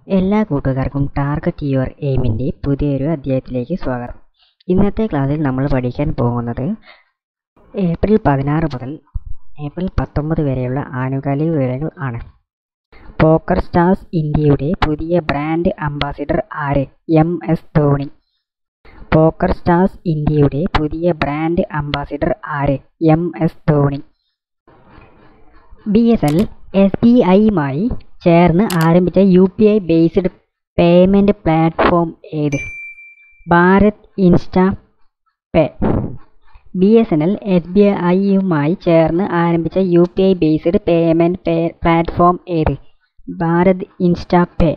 എല്ലാ കൂട്ടുകാർക്കും target your എയിമിൻ്റെ പുതിയൊരു അധ്യായത്തിലേക്ക് സ്വാഗതം ഇന്നത്തെ ക്ലാസ്സിൽ നമ്മൾ പഠിക്കാൻ പോകുന്നത് ഏപ്രിൽ പതിനാറ് മുതൽ ഏപ്രിൽ പത്തൊമ്പത് വരെയുള്ള ആനുകാലിക വിവരങ്ങൾ ആണ് പോക്കർ സ്റ്റാർസ് ഇന്ത്യയുടെ പുതിയ ബ്രാൻഡ് അംബാസിഡർ ആര് M S Dhoni Poker Stars ഇന്ത്യയുടെ പുതിയ ബ്രാൻഡ് അംബാസിഡർ ആര് M S Dhoni B S L S B ഐയുമായി ചേർന്ന് ആരംഭിച്ച U P I based payment platform ഏത് Bharat insta pay B S N L S B ഐയുമായി ചേർന്ന് ആരംഭിച്ച U P I based payment pay platform ഏത് ഭാരത് ഇൻസ്റ്റ പേ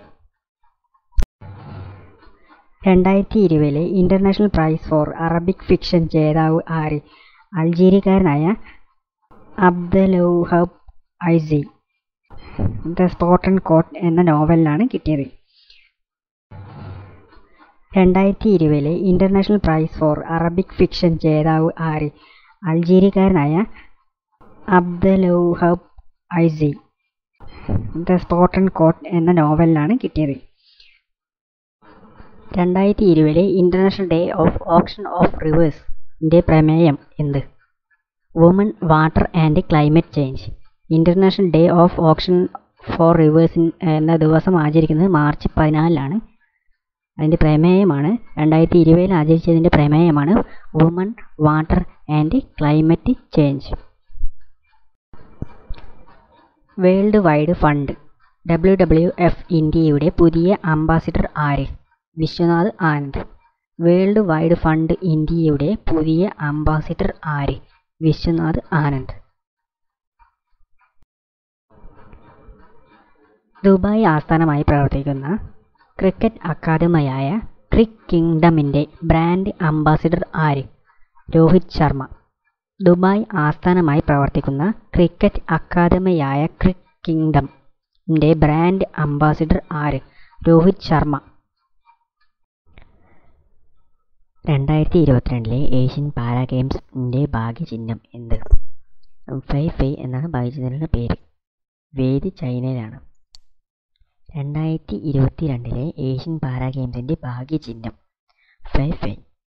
രണ്ടായിരത്തി ഇരുപതിലെ international prize for Arabic fiction ജേതാവ് ആര് അൾജീരിയക്കാരനായ Abdelouahab Aissaoui the Spartan court എന്ന നോവലിനാണ് കിട്ടിയത് രണ്ടായിരത്തി ഇരുപതിലെ international prize for Arabic fiction ജേതാവ് ആര് അൾജീരിയക്കാരനായ Abdelouahab Aissaoui the Spartan court എന്ന നോവലിനാണ് കിട്ടിയത് രണ്ടായിരത്തി ഇരുപതിലെ international day of action of റിവേഴ്സിൻ്റെ പ്രമേയം എന്ത് woman water and climate change international day of action for rivers എന്ന ദിവസം ആചരിക്കുന്നത് മാർച്ച് പതിനാലിലാണ് അതിൻ്റെ പ്രമേയമാണ് രണ്ടായിരത്തി ഇരുപതിൽ ആചരിച്ചതിൻ്റെ പ്രമേയമാണ് woman water and climate change world wide fund W W F ഇന്ത്യയുടെ പുതിയ അംബാസിഡർ ആര് Viswanath Anand world wide fund ഇന്ത്യയുടെ പുതിയ അംബാസിഡർ ആര് വിശ്വനാഥ് ആനന്ദ് ദുബായ് ആസ്ഥാനമായി പ്രവർത്തിക്കുന്ന ക്രിക്കറ്റ് അക്കാദമിയായ ക്രിക്ക് കിങ്ഡമിൻ്റെ ബ്രാൻഡ് അംബാസിഡർ ആര് രോഹിത് ശർമ്മ ദുബായ് ആസ്ഥാനമായി പ്രവർത്തിക്കുന്ന ക്രിക്കറ്റ് അക്കാദമിയായ ക്രിക്ക് കിങ്ഡമിൻ്റെ ബ്രാൻഡ് അംബാസിഡർ ആര് രോഹിത് ശർമ്മ രണ്ടായിരത്തി ഇരുപത്തിരണ്ടിലെ ഏഷ്യൻ പാരാ ഗെയിംസിൻ്റെ ഭാഗ്യചിഹ്നം എന്ത് ഫൈ ഫൈ എന്നാണ് ഭാഗ്യചിഹ്നത്തിൻ്റെ പേര് വേദി ചൈനയിലാണ് രണ്ടായിരത്തി ഇരുപത്തി രണ്ടിലെ ഏഷ്യൻ പാരാ ഗെയിംസിൻ്റെ ഭാഗ്യചിഹ്നം ഫൈ ഫൈ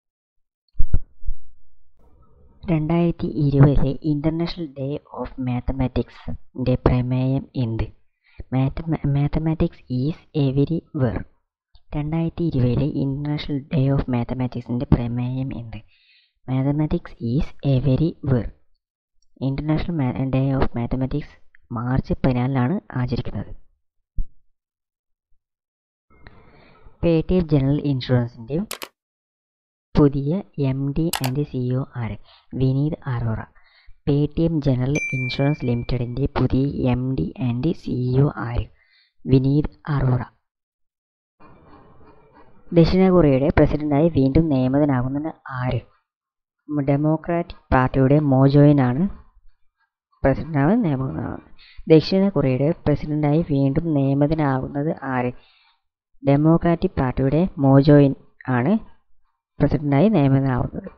രണ്ടായിരത്തി ഇരുപതിലെ ഇൻ്റർനാഷണൽ ഡേ ഓഫ് മാത്തമാറ്റിക്സിൻ്റെ പ്രമേയം എന്ത് മാത്തമാറ്റിക്സ് ഈസ് എവരി വെർ രണ്ടായിരത്തി ഇരുപതിലെ ഇൻ്റർനാഷണൽ ഡേ ഓഫ് മാത്തമാറ്റിക്സിൻ്റെ പ്രമേയം എന്ത് mathematics is everywhere international day of mathematics March പതിനാലിനാണ് ആചരിക്കുന്നത് പേടിഎം ജനറൽ ഇൻഷുറൻസിൻ്റെ പുതിയ എം ഡി ആൻഡ് സിഇഒ ആര് Vineet Arora Paytm general insurance ലിമിറ്റഡിൻ്റെ പുതിയ എം ഡി ആൻഡ് സിഇഒ ആര് വിനീത് അറോറ ദക്ഷിണ കൊറിയയുടെ പ്രസിഡന്റായി വീണ്ടും നിയമിതനാകുന്നത് ആര് ഡെമോക്രാറ്റിക് പാർട്ടിയുടെ മോജോയിനാണ് പ്രസിഡന്റാവ് നിയമിതനാകുന്നത് ദക്ഷിണ കൊറിയയുടെ പ്രസിഡന്റായി വീണ്ടും നിയമിതനാകുന്നത് ആര് ഡെമോക്രാറ്റിക് പാർട്ടിയുടെ മോജോയിൻ ആണ് പ്രസിഡന്റായി നിയമിതനാവുന്നത്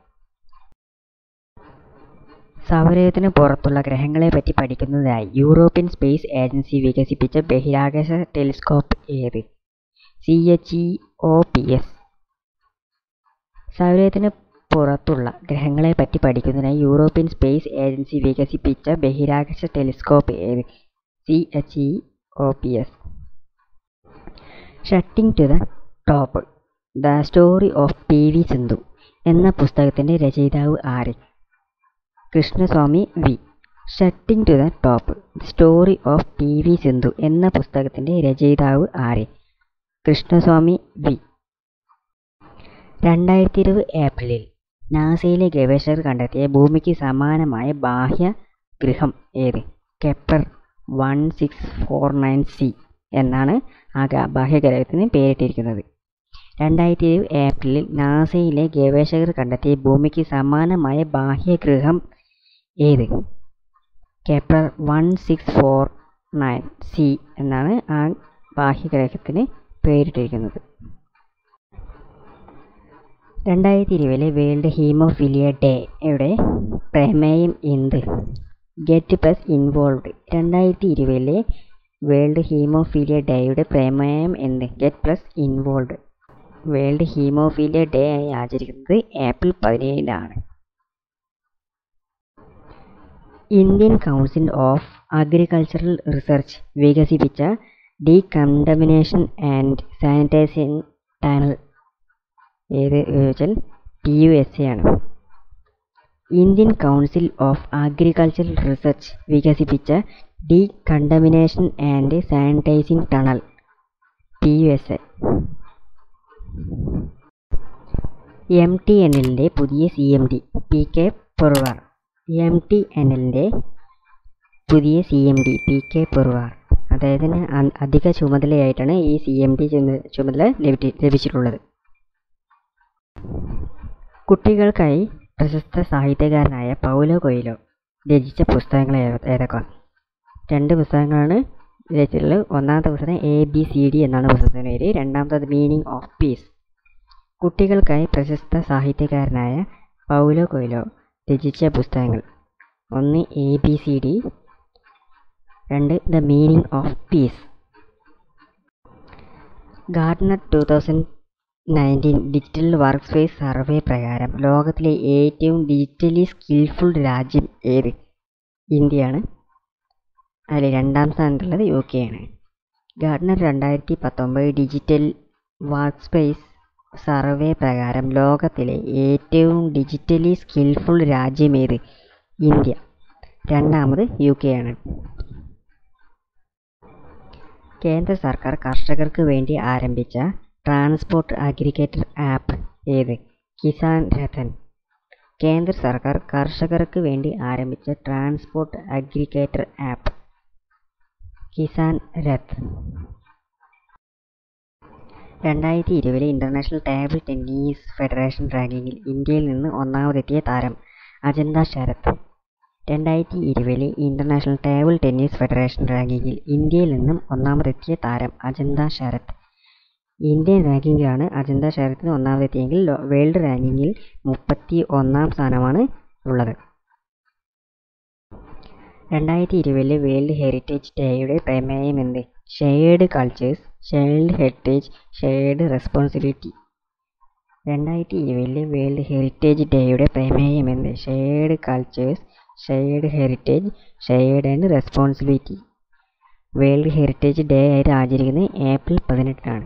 സൗരയൂഥത്തിന് പുറത്തുള്ള ഗ്രഹങ്ങളെപ്പറ്റി പഠിക്കുന്നതിനായി യൂറോപ്യൻ സ്പേസ് ഏജൻസി വികസിപ്പിച്ച ബഹിരാകാശ ടെലിസ്കോപ്പ് ഏത് C H E O P S സൗരയൂഥത്തിന് പുറത്തുള്ള ഗ്രഹങ്ങളെപ്പറ്റി പഠിക്കുന്നതിനായി യൂറോപ്യൻ സ്പേസ് ഏജൻസി വികസിപ്പിച്ച ബഹിരാകാശ ടെലിസ്കോപ്പ് ഏത് C H E O P S shuttling to the top the story of P V Sindhu എന്ന പുസ്തകത്തിൻ്റെ രചയിതാവ് ആര് Krishnaswamy V shuttling to the top story of P V Sindhu എന്ന പുസ്തകത്തിൻ്റെ രചയിതാവ് ആര് കൃഷ്ണസ്വാമി വി രണ്ടായിരത്തി ഇരുപത് ഏപ്രിലിൽ നാസയിലെ ഗവേഷകർ കണ്ടെത്തിയ ഭൂമിക്ക് സമാനമായ ബാഹ്യ ഗൃഹം ഏത് Kepler one six four nine C എന്നാണ് ആ ബാഹ്യഗ്രഹത്തിന് പേരിട്ടിരിക്കുന്നത് രണ്ടായിരത്തി ഇരുപത് ഏപ്രിലിൽ നാസയിലെ ഗവേഷകർ കണ്ടെത്തിയ ഭൂമിക്ക് സമാനമായ ബാഹ്യഗ്രഹം ഏത് Kepler one six four nine C എന്നാണ് ആ ബാഹ്യഗ്രഹത്തിന് പേരിട്ടിരിക്കുന്നത് രണ്ടായിരത്തി ഇരുപതിലെ വേൾഡ് ഹീമോഫിലിയ ഡേയുടെ പ്രമേയം എന്ത് ഗെറ്റ് പ്ലസ് ഇൻവോൾവ്ഡ് രണ്ടായിരത്തി ഇരുപതിലെ വേൾഡ് ഹീമോഫീലിയ ഡേയുടെ പ്രമേയം എന്ത് get plus involve world haemophilia day ആയി ആചരിക്കുന്നത് ഏപ്രിൽ പതിനേഴിനാണ് Indian council of agricultural research വികസിപ്പിച്ച ഡീകണ്ടമിനേഷൻ ആൻഡ് സാനിറ്റൈസേഷൻ ടണൽ ഏത് വെച്ചാൽ പി യു എസ് എ ആണ് Indian council of agricultural research വികസിപ്പിച്ച decontamination and sanitising tunnel P U S A M T N എല്ലിൻ്റെ പുതിയ C M D P K Purwar M T N എല്ലിൻ്റെ പുതിയ C M D P K Purwar അദ്ദേഹത്തിന് അധിക ചുമതലയായിട്ടാണ് ഈ C M D ചുമതല ലഭിച്ചിട്ടുള്ളത് കുട്ടികൾക്കായി പ്രശസ്ത സാഹിത്യകാരനായ പൗലോ കൊയിലോ രചിച്ച പുസ്തകങ്ങൾ ഏതൊക്കെ രണ്ട് പുസ്തകങ്ങളാണ് രചിച്ചിട്ടുള്ളത് ഒന്നാമത്തെ പുസ്തകം എ ബി സി ഡി എന്നാണ് പുസ്തകത്തിൻ്റെ പേര് രണ്ടാമത്തത് മീനിങ് ഓഫ് പീസ് കുട്ടികൾക്കായി പ്രശസ്ത സാഹിത്യകാരനായ പൗലോ കൊയിലോ രചിച്ച പുസ്തകങ്ങൾ ഒന്ന് എ ബി സി ഡി രണ്ട് the meaning of peace Gartner two thousand nineteen digital work space survey പ്രകാരം ലോകത്തിലെ ഏറ്റവും ഡിജിറ്റലി സ്കിൽഫുൾ രാജ്യം ഏത് ഇന്ത്യയാണ് അതിൽ രണ്ടാം സ്ഥാനത്തുള്ളത് യു കെ ആണ് ഗാർഡനർ രണ്ടായിരത്തി പത്തൊമ്പത് ഡിജിറ്റൽ വർക്ക് സ്പേസ് സർവേ പ്രകാരം ലോകത്തിലെ ഏറ്റവും ഡിജിറ്റലി സ്കിൽഫുൾ രാജ്യം ഏത് ഇന്ത്യ രണ്ടാമത് യു കെ ആണ് കേന്ദ്ര സർക്കാർ കർഷകർക്ക് വേണ്ടി ആരംഭിച്ച ട്രാൻസ്പോർട്ട് അഗ്രിഗേറ്റർ ആപ്പ് ഏത് കിസാൻ രഥൻ കേന്ദ്ര സർക്കാർ കർഷകർക്ക് വേണ്ടി ആരംഭിച്ച transport aggregator app Kisan Rath രണ്ടായിരത്തി ഇരുപതിലെ ഇൻ്റർനാഷണൽ ടേബിൾ ടെന്നീസ് ഫെഡറേഷൻ റാങ്കിങ്ങിൽ ഇന്ത്യയിൽ നിന്ന് ഒന്നാമതെത്തിയ താരം അജന്ത ശരത് രണ്ടായിരത്തി ഇരുപതിലെ ഇൻ്റർനാഷണൽ ടേബിൾ ടെന്നീസ് ഫെഡറേഷൻ റാങ്കിങ്ങിൽ ഇന്ത്യയിൽ നിന്നും ഒന്നാമതെത്തിയ താരം അജന്ത ശരത് ഇന്ത്യൻ റാങ്കിങ്ങിലാണ് അജന്ത ശരത്തിന് ഒന്നാമതെത്തിയെങ്കിൽ വേൾഡ് റാങ്കിങ്ങിൽ മുപ്പത്തി ഒന്നാം സ്ഥാനമാണ് ഉള്ളത് രണ്ടായിരത്തി ഇരുപതിലെ വേൾഡ് ഹെറിറ്റേജ് ഡേയുടെ പ്രമേയം എന്ത് shared cultures shared heritage shared responsibility രണ്ടായിരത്തി ഇരുപതിലെ വേൾഡ് ഹെറിറ്റേജ് ഡേയുടെ പ്രമേയം എന്ത് shared cultures shared heritage shared and responsibility world heritage day ആയിട്ട് ആചരിക്കുന്നത് ഏപ്രിൽ പതിനെട്ടിനാണ്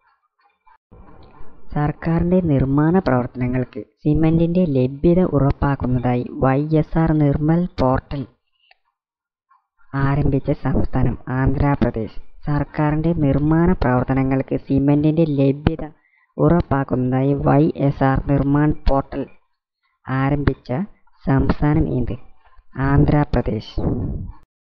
സർക്കാരിൻ്റെ നിർമ്മാണ പ്രവർത്തനങ്ങൾക്ക് സിമൻറ്റിൻ്റെ ലഭ്യത ഉറപ്പാക്കുന്നതായി Y S R Nirmal portal ആരംഭിച്ച സംസ്ഥാനം ആന്ധ്രാപ്രദേശ് സർക്കാരിൻ്റെ നിർമ്മാണ പ്രവർത്തനങ്ങൾക്ക് സിമൻറ്റിൻ്റെ ലഭ്യത ഉറപ്പാക്കുന്നതായി Y S R Nirman portal ആരംഭിച്ച സംസ്ഥാനം ഏത് ആന്ധ്രാപ്രദേശ്